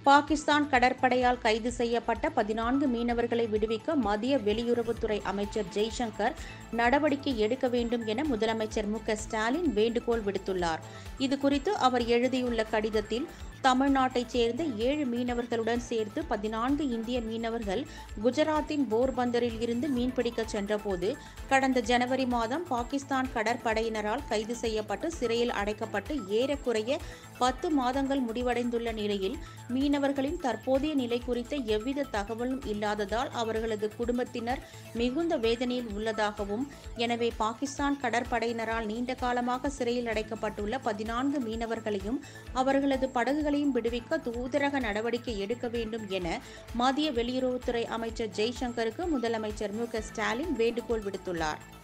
பாகிஸ்தான் கடற்படையால் கைது செய்யப்பட்ட பதினான்கு மீனவர்களை விடுவிக்க மத்திய வெளியுறவுத்துறை அமைச்சர் ஜெய்சங்கர் நடவடிக்கை எடுக்க வேண்டும் என முதலமைச்சர் மு க ஸ்டாலின் வேண்டுகோள் விடுத்துள்ளார் இதுகுறித்து அவர் எழுதியுள்ள கடிதத்தில் தமிழ்நாட்டைச் சேர்ந்த ஏழு மீனவர்களுடன் சேர்த்து பதினான்கு இந்திய மீனவர்கள் குஜராத்தின் போர்பந்தரில் இருந்து மீன்பிடிக்கச் சென்றபோது கடந்த ஜனவரி மாதம் பாகிஸ்தான் கடற்படையினரால் கைது செய்யப்பட்டு சிறையில் அடைக்கப்பட்டு ஏறக்குறைய பத்து மாதங்கள் முடிவடைந்துள்ள நிலையில் மீனவர்களின் தற்போதைய நிலை குறித்த எவ்வித தகவலும் இல்லாததால் அவர்களது குடும்பத்தினர் மிகுந்த வேதனையில் உள்ளதாகவும் எனவே பாகிஸ்தான் கடற்படையினரால் நீண்ட காலமாக சிறையில் அடைக்கப்பட்டுள்ள பதினான்கு மீனவர்களையும் அவர்களது படகுகளையும் விடுவிக்க தூதரக நடவடிக்கை எடுக்க வேண்டும் என மத்திய வெளியுறவுத்துறை அமைச்சர் ஜெய்சங்கருக்கு முதலமைச்சர் மு க ஸ்டாலின் வேண்டுகோள் விடுத்துள்ளார்